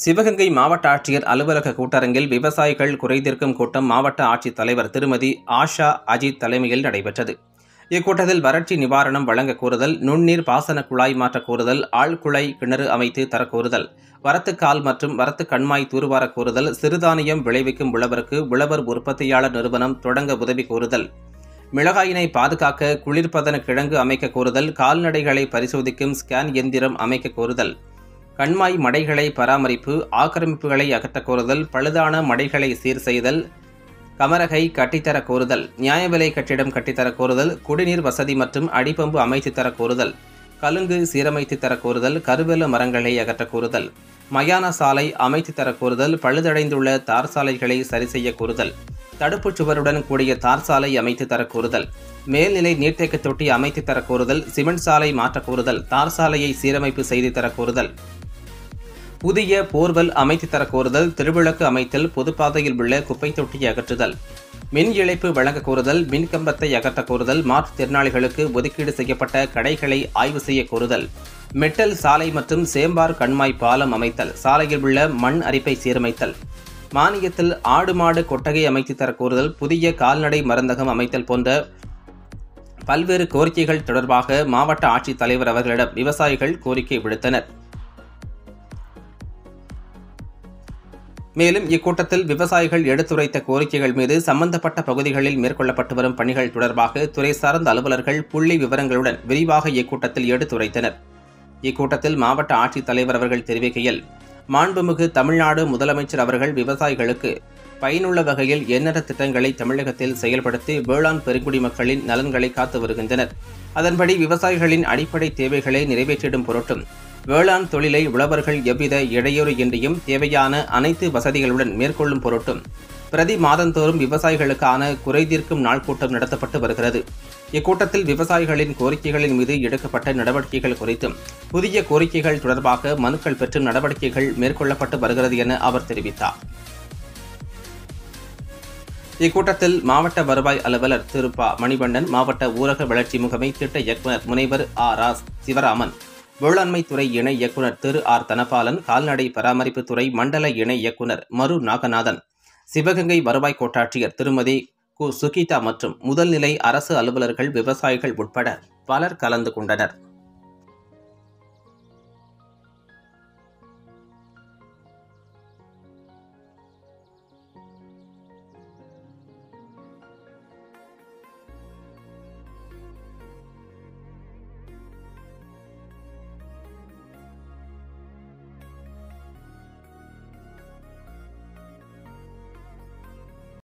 சிவகங்கை மாவட்ட ஆட்சியர் அலுவலக கூட்டரங்கில் விவசாயிகள் குறைதீர்க்கும் கூட்டம் மாவட்ட ஆட்சித் தலைவர் திருமதி ஆஷா அஜித் தலைமையில் நடைபெற்றது இக்கூட்டத்தில் வறட்சி நிவாரணம் வழங்க கோருதல் நுண்ணீர் பாசன குழாய் மாற்ற கோருதல் ஆழ்குழாய் கிணறு அமைத்து தர கோருதல் வரத்துக்கால் மற்றும் வரத்து கண்மாய் தூர்வார கோருதல் சிறுதானியம் விளைவிக்கும் உழவருக்கு உழவர் உற்பத்தியாளர் நிறுவனம் தொடங்க உதவி கோருதல் மிளகாயினை பாதுகாக்க குளிர்பதன கிழங்கு அமைக்க கோருதல் கால்நடைகளை பரிசோதிக்கும் ஸ்கேன் எந்திரம் அமைக்க கோருதல் கண்மாய் மடைகளை பராமரிப்பு ஆக்கிரமிப்புகளை அகற்ற கோருதல் பழுதான மடைகளை சீர் செய்தல் கமரகை கட்டித்தர கோருதல் நியாய விலை கட்டிடம் கட்டித்தர கோருதல் குடிநீர் வசதி மற்றும் அடிப்பம்பு அமைத்து தர கோருதல் கலுங்கு சீரமைத்து தர கோருதல் கருவேல மரங்களை அகற்ற கோருதல் மயான சாலை அமைத்து தர கோருதல் பழுதடைந்துள்ள தார் சாலைகளை சரி செய்ய கோருதல் தடுப்புச் சுவருடன் கூடிய தார் சாலை அமைத்து தர கோருதல் மேல்நிலை நீர்த்தேக்க தொட்டி அமைத்து தர கோருதல் சிமெண்ட் சாலை மாற்ற கோருதல் தார் சாலையை சீரமைப்பு செய்து தர கோருதல் புதிய போர்வெல் அமைத்து தர கோருதல் திருவிளக்கு அமைத்தல் பொதுப்பாதையில் உள்ள குப்பை தொட்டியை அகற்றுதல் மின் இழைப்பு வழங்க கோருதல் மின் கம்பத்தை அகற்ற கோருதல் மாற்றுத்திறனாளிகளுக்கு ஒதுக்கீடு செய்யப்பட்ட கடைகளை ஆய்வு செய்ய கோருதல் மெட்டல் சாலை மற்றும் சேம்பார் கண்மாய் பாலம் அமைத்தல் சாலையில் உள்ள மண் அரிப்பை சீரமைத்தல் மானியத்தில் ஆடு மாடு கொட்டகை அமைத்து தர கோருதல் புதிய கால்நடை மருந்தகம் அமைத்தல் போன்ற பல்வேறு கோரிக்கைகள் தொடர்பாக மாவட்ட ஆட்சித் தலைவர் அவர்களிடம் விவசாயிகள் கோரிக்கை விடுத்தனர் மேலும் இக்கூட்டத்தில் விவசாயிகள் எடுத்துரைத்த கோரிக்கைகள் மீது சம்பந்தப்பட்ட பகுதிகளில் மேற்கொள்ளப்பட்டு வரும் பணிகள் தொடர்பாக துறை சார்ந்த அலுவலர்கள் புள்ளி விவரங்களுடன் விரிவாக இக்கூட்டத்தில் எடுத்துரைத்தனர் இக்கூட்டத்தில் மாவட்ட ஆட்சித் தலைவர் அவர்கள் தெரிவிக்கையில் மாண்புமிகு தமிழ்நாடு முதலமைச்சர் அவர்கள் விவசாயிகளுக்கு பயனுள்ள வகையில் எண்ணற்ற திட்டங்களை தமிழகத்தில் செயல்படுத்தி வேளாண் பெருங்குடி மக்களின் நலன்களை காத்து வருகின்றனர் அதன்படி விவசாயிகளின் அடிப்படை தேவைகளை நிறைவேற்றிடும் பொருட்டும் வேளாண் தொழிலை உழவர்கள் எவ்வித இடையூறு இன்றியும் தேவையான அனைத்து வசதிகளுடன் மேற்கொள்ளும் பொருட்டும் பிரதி மாதந்தோறும் விவசாயிகளுக்கான குறைதீர்க்கும் நாள் கூட்டம் நடத்தப்பட்டு வருகிறது இக்கூட்டத்தில் விவசாயிகளின் கோரிக்கைகளின் மீது எடுக்கப்பட்ட நடவடிக்கைகள் குறித்தும் புதிய கோரிக்கைகள் தொடர்பாக மனுக்கள் பெற்றும் நடவடிக்கைகள் மேற்கொள்ளப்பட்டு வருகிறது என அவர் தெரிவித்தார் இக்கூட்டத்தில் மாவட்ட வருவாய் அலுவலர் திரு ப மணிவண்ணன் மாவட்ட ஊரக வளர்ச்சி முகமை திட்ட இயக்குநர் முனைவர் ஆ ராஸ் சிவராமன் வேளாண்மை துறை இணை இயக்குநர் திரு ஆர் தனபாலன் கால்நடை பராமரிப்பு துறை மண்டல இணை இயக்குநர் மரு நாகநாதன் சிவகங்கை வருவாய் கோட்டாட்சியர் திருமதி கு சுகிதா மற்றும் முதல்நிலை அரசு அலுவலர்கள் விவசாயிகள் உட்பட பலர் கலந்து கொண்டனர்